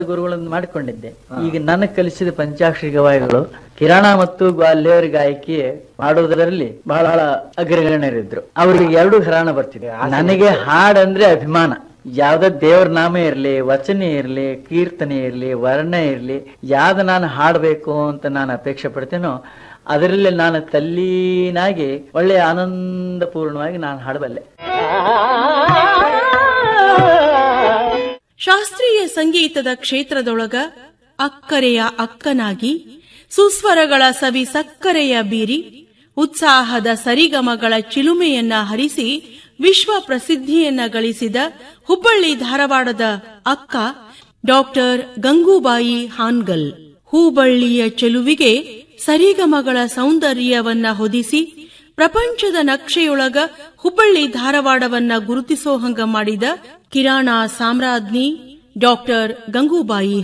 ಗುರುಗಳನ್ನು ಮಾಡಿಕೊಂಡಿದ್ದೆ ಈಗ ನನಗೆ ಕಲಿಸಿದ ಪಂಚಾಕ್ಷರಿ ಗವಾಯಿಗಳು ಕಿರಾಣ ಮತ್ತು ಗ್ವಾಲ್ಯರ್ ಗಾಯಕಿ ಮಾಡುವುದರಲ್ಲಿ ಬಹಳ ಅಗ್ರಗಣ್ಯರಿದ್ರು ಅವ್ರಿಗೆ ಎರಡು ಹರಾಣ ಬರ್ತಿದೆ ನನಗೆ ಹಾಡಂದ್ರೆ ಅಭಿಮಾನ ಯಾವ್ದ ದೇವ್ರ ನಾಮ ಇರ್ಲಿ ವಚನ ಇರ್ಲಿ ಕೀರ್ತನೆ ಇರ್ಲಿ ವರ್ಣ ಇರ್ಲಿ ಯಾವ್ದು ನಾನು ಹಾಡಬೇಕು ಅಂತ ನಾನು ಅಪೇಕ್ಷೆ ಪಡ್ತೇನೋ ಅದರಲ್ಲಿ ನಾನು ತಲ್ಲೀನಾಗಿ ಒಳ್ಳೆ ಆನಂದಪೂರ್ಣವಾಗಿ ನಾನು ಹಾಡಬಲ್ಲೆ ಶಾಸ್ತ್ರೀಯ ಸಂಗೀತದ ಕ್ಷೇತ್ರದೊಳಗ ಅಕ್ಕರೆಯ ಅಕ್ಕನಾಗಿ ಸುಸ್ವರಗಳ ಸವಿ ಸಕ್ಕರೆಯ ಬೀರಿ ಉತ್ಸಾಹದ ಸರಿಗಮಗಳ ಚಿಲುಮೆಯನ್ನ ಹರಿಸಿ ವಿಶ್ವ ಪ್ರಸಿದ್ಧಿಯನ್ನ ಗಳಿಸಿದ ಹುಬ್ಬಳ್ಳಿ ಧಾರವಾಡದ ಅಕ್ಕ ಡಾಕ್ಟರ್ ಗಂಗೂಬಾಯಿ ಹಾನ್ಗಲ್ ಹೂಬಳ್ಳಿಯ ಚೆಲುವಿಗೆ ಸರಿಗಮಗಳ ಸೌಂದರ್ಯವನ್ನ ಹೊದಿಸಿ ಪ್ರಪಂಚದ ನಕ್ಷೆಯೊಳಗ ಹುಬ್ಬಳ್ಳಿ ಧಾರವಾಡವನ್ನ ಗುರುತಿಸೋ ಹಂಗ ಮಾಡಿದ ಕಿರಾಣ ಸಾಮ್ರಾಜ್ಞಿ ಡಾಕ್ಟರ್ ಗಂಗೂಬಾಯಿ